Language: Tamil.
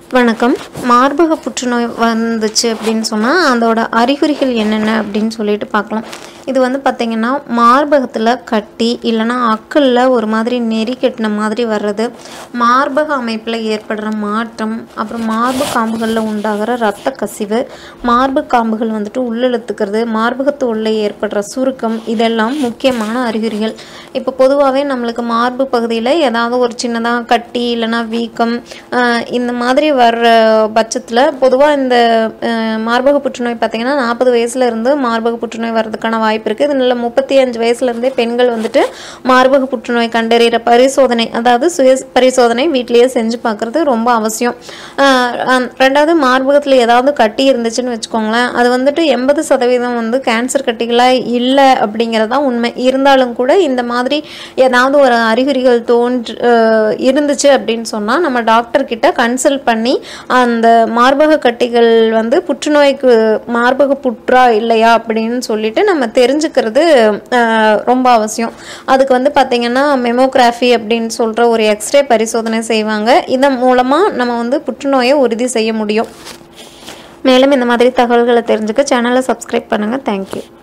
வணக்கம் மார்பக புற்றுநோய் வந்துச்சு அப்படின்னு சொன்னால் அதோட அறிகுறிகள் என்னென்ன அப்படின்னு சொல்லிட்டு பார்க்கலாம் இது வந்து பார்த்திங்கன்னா மார்பகத்தில் கட்டி இல்லைன்னா அக்கல்ல ஒரு மாதிரி நெறி கட்டின மாதிரி வர்றது மார்பக அமைப்பில் ஏற்படுற மாற்றம் அப்புறம் மார்பு காம்புகளில் உண்டாகிற இரத்த கசிவு மார்பு காம்புகள் வந்துட்டு உள்ளிழுத்துக்கிறது மார்பகத்து உள்ளே ஏற்படுற சுருக்கம் இதெல்லாம் முக்கியமான அறிகுறிகள் இப்போ பொதுவாகவே நம்மளுக்கு மார்பு பகுதியில் ஏதாவது ஒரு சின்னதாக கட்டி இல்லைன்னா வீக்கம் ஆஹ் இந்த மாதிரி வர்ற பட்சத்தில் பொதுவாக இந்த ஆஹ் மார்பக புற்றுநோய் பார்த்திங்கன்னா நாற்பது வயசுல இருந்து மார்பக புற்றுநோய் வர்றதுக்கான வாய்ப்பு இருக்குது இது நல்ல முப்பத்தி அஞ்சு வயசுலேருந்தே பெண்கள் வந்துட்டு மார்பக புற்றுநோய் கண்டறிகிற பரிசோதனை அதாவது சுய பரிசோதனை வீட்டிலேயே செஞ்சு பார்க்குறது ரொம்ப அவசியம் ஆஹ் ஆஹ் ரெண்டாவது மார்பகத்தில் ஏதாவது கட்டி இருந்துச்சுன்னு வச்சுக்கோங்களேன் அது வந்துட்டு எண்பது சதவீதம் வந்து கேன்சர் கட்டிகளாக இல்லை அப்படிங்கிறது தான் உண்மை இருந்தாலும் கூட இந்த மாதிரி ஏதாவது ஒரு அறிகுறிகள் தோன்று ஆஹ் இருந்துச்சு அப்படின்னு சொன்னால் நம்ம டாக்டர் கிட்ட கன்சல்ட் பண்ணி அந்த மார்பக கட்டிகள் வந்து புற்றுநோய்க்கு மார்பக புற்றா இல்லையா அப்படின்னு சொல்லிட்டு நம்ம தெரிஞ்சுக்கிறது ஆஹ் ரொம்ப அவசியம் அதுக்கு வந்து பார்த்திங்கன்னா மெமோகிராஃபி அப்படின்னு சொல்கிற ஒரு எக்ஸ்ரே பரிசோதனை செய்வாங்க இதன் மூலமாக நம்ம வந்து புற்றுநோயை உறுதி செய்ய முடியும் மேலும் இந்த மாதிரி தகவல்களை தெரிஞ்சுக்க சேனலை சப்ஸ்கிரைப் பண்ணுங்கள் தேங்க்யூ